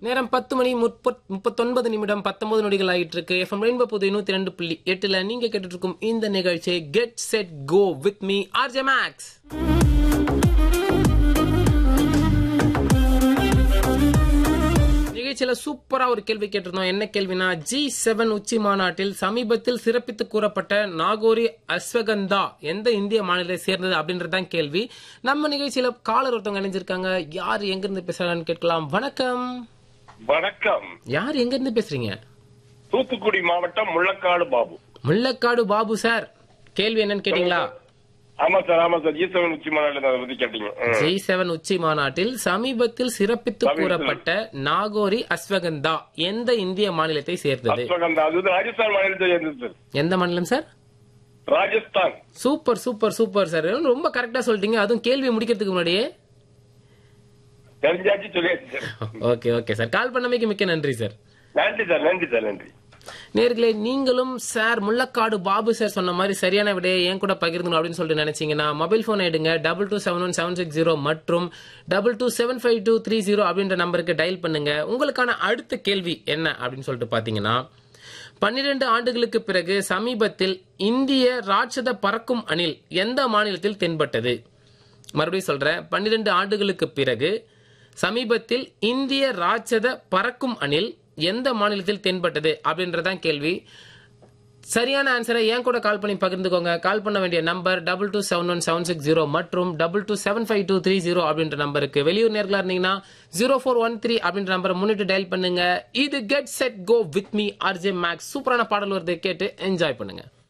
நேரம் பத்து மணி முப்பத் முப்பத்தொன்பது நிமிடம் பத்தொன்பது நொடிகள் ஆயிட்டு இருக்கு எஃப்எம் ரெயின்போ புது நூத்தி ரெண்டு புள்ளி எட்டுல நீங்க கேட்டுட்டு இருக்கும் இந்த நிகழ்ச்சி get set go with me RJ Max நிகழ்ச்சியில சூப்பரா ஒரு கேள்வி கேட்டிருந்தோம் என்ன கேள்வினா ஜி செவன் உச்சி மாநாட்டில் சமீபத்தில் சிறப்பித்து கூறப்பட்ட நாகோரி அஸ்வகந்தா எந்த இந்திய மாநிலத்தை சேர்ந்தது அப்படின்றதுதான் கேள்வி நம்ம நிகழ்ச்சியில காலர் ஒருத்தவங்க இணைஞ்சிருக்காங்க யார் எங்க இருந்து பேசுறாங்கன்னு கேட்கலாம் வணக்கம் வணக்கம் யார் எங்க இருந்து பேசுறீங்க தூத்துக்குடி மாவட்டம் முள்ளக்காடு பாபு முள்ளக்காடு பாபு சார் கேள்வி என்னன்னு கேட்டீங்களா ஆமா சார் ஆமா சார் ஈஸ்வரன் உச்சி மாநாட்டில் அதை பத்தி கேட்டீங்க ம். ஜி செவன் உச்சி மாநாட்டில் சமீபத்தில் சிறப்பித்து கூறப்பட்ட நாகோரி அஸ்வகந்தா எந்த இந்திய மாநிலத்தை சேர்ந்தது அஸ்வகந்தா அது வந்து ராஜஸ்தான் மாநிலத்தை சேர்ந்தது சார் எந்த மாநிலம் sir Rajasthan super super super sir ரொம்ப கரெக்டா சொல்லிட்டீங்க அதுவும் கேள்வி முடிக்கிறதுக்கு முன்னாடியே தெரிஞ்சாச்சு சொல்லியாச்சு sir okay okay sir call பண்ணமைக்கு மிக்க நன்றி சார் நன்றி சார் நன்றி சார் நன்றி நேர்களே நீங்களும் சார் முள்ளக்காடு பாபு சார் சொன்ன மாதிரி சரியான விடையை ஏன் கூட பகிர்ந்தணும் அப்படின்னு சொல்லிட்டு நினைச்சீங்கன்னா மொபைல் போன் எடுங்க double two seven one seven six zero மற்றும் double two seven five two three zero அப்படின்ற நம்பருக்கு டயல் பண்ணுங்க உங்களுக்கான அடுத்த கேள்வி என்ன அப்படின்னு சொல்லிட்டு பாத்தீங்கன்னா பன்னிரண்டு ஆண்டுகளுக்கு பிறகு சமீபத்தில் இந்திய ராட்சத பறக்கும் அணில் எந்த மாநிலத்தில் தென்பட்டது மறுபடியும் சொல்றேன் பன்னிரண்டு ஆண்டுகளுக்கு பிறகு சமீபத்தில் இந்திய ராட்சத பறக்கும் அணில் எந்த மாநிலத்தில் தென்பட்டது அப்படின்றதான் கேள்வி சரியான ஆன்சரை ஏன் கூட கால் பண்ணி பகிர்ந்துக்கோங்க கால் பண்ண வேண்டிய number double two seven one seven six zero மற்றும் double two seven five two three zero அப்படின்ற நம்பருக்கு வெளியூர் நேர்களா இருந்தீங்கன்னா ஜீரோ ஃபோர் ஒன் த்ரீ அப்படின்ற நம்பரை முன்னிட்டு டயல் பண்ணுங்க இது get set go with me RJ Max சூப்பரான பாடல் வருது கேட்டு என்ஜாய் பண்ணுங்க